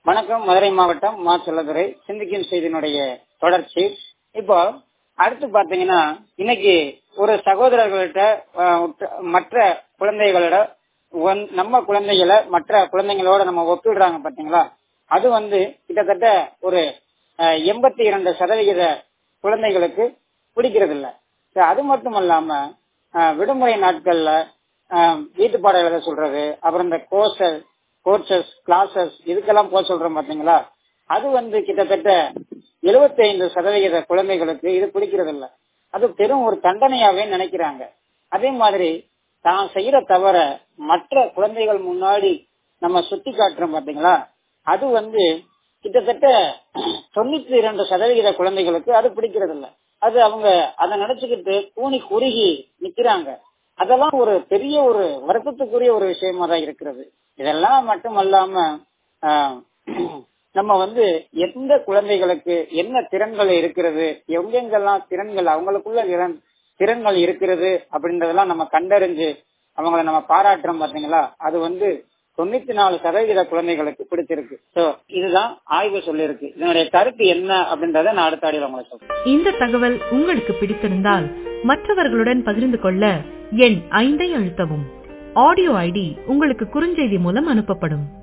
வணக்கம் மதுரை மாவட்டம் மா செல்லதுரை சிந்திக்கும் செய்தியினுடைய தொடர்ச்சி இப்போ அடுத்து பாத்தீங்கன்னா இன்னைக்கு ஒரு சகோதரர்கள்ட்ட அஹ், உற்ற- மற்ற குழந்தைகளோட ஒன்- நம்ம குழந்தைகளை மற்ற குழந்தைங்களோட நம்ம ஒப்பிடுறாங்க பாத்தீங்களா அது வந்து கிட்டத்தட்ட ஒரு எண்பத்தி இரண்டு சதவிகித குழந்தைகளுக்கு பிடிக்கிறது இல்ல சரி, அது மட்டும் இல்லாம அஹ், விடுமுறை நாட்கள்ல அஹ், வீட்டு பாடம் எழுத சொல்றது அப்புறம் இந்த கோர்சஸ் கோர்சஸ் கிளாஸஸ் இதுக்கெல்லாம் போக சொல்றோம் பாத்தீங்களா அது வந்து கிட்டத்தட்ட 75% சதவிகித குழந்தைகளுக்கு இது பிடிக்கிறது இல்ல அது பெரும் ஒரு தண்டனையாவே நினைக்கிறாங்க அதே மாதிரி தான் செய்யற தவிர மற்ற குழந்தைகள் முன்னாடி நம்ம சுட்டி காட்டுறோம் பாத்தீங்களா அது வந்து கிட்டத்தட்ட தொண்ணூத்தி இரண்டு சதவிகித குழந்தைகளுக்கு அது பிடிக்கிறது இல்ல அது அவங்க அதை நினைச்சுக்கிட்டு கூனி குறுகி நிக்கிறாங்க அதெல்லாம் ஒரு பெரிய ஒரு வருத்தத்துக்குரிய ஒரு விஷயமா தான் இருக்கிறது இதெல்லாம் மட்டுமல்லாம ஆஹ், நம்ம வந்து எந்த குழந்தைகளுக்கு என்ன திறன்கள் இருக்கிறது எங்கெங்கெல்லாம் திறன்கள் அவங்களுக்குள்ள திறன் திறன்கள் இருக்கிறது அப்படின்றதெல்லாம் நம்ம கண்டறிஞ்சு அவங்கள நம்ம பாராட்டுறோம் பாத்தீங்களா அது வந்து தொண்ணூத்தி நாலு சதவீத குழந்தைகளுக்கு பிடிச்சிருக்கு சோ இதுதான் ஆய்வு சொல்லியிருக்கு இதனுடைய கருத்து என்ன அப்படின்றத நான் அடுத்த ஆடியில் உங்களுக்கு சொல்றேன் இந்த தகவல் உங்களுக்கு பிடித்திருந்தால் மற்றவர்களுடன் பகிர்ந்து கொள்ள எண் ஐந்தை அழுத்தவும் ஆடியோ ஐடி உங்களுக்கு குறுஞ்செய்தி மூலம் அனுப்பப்படும்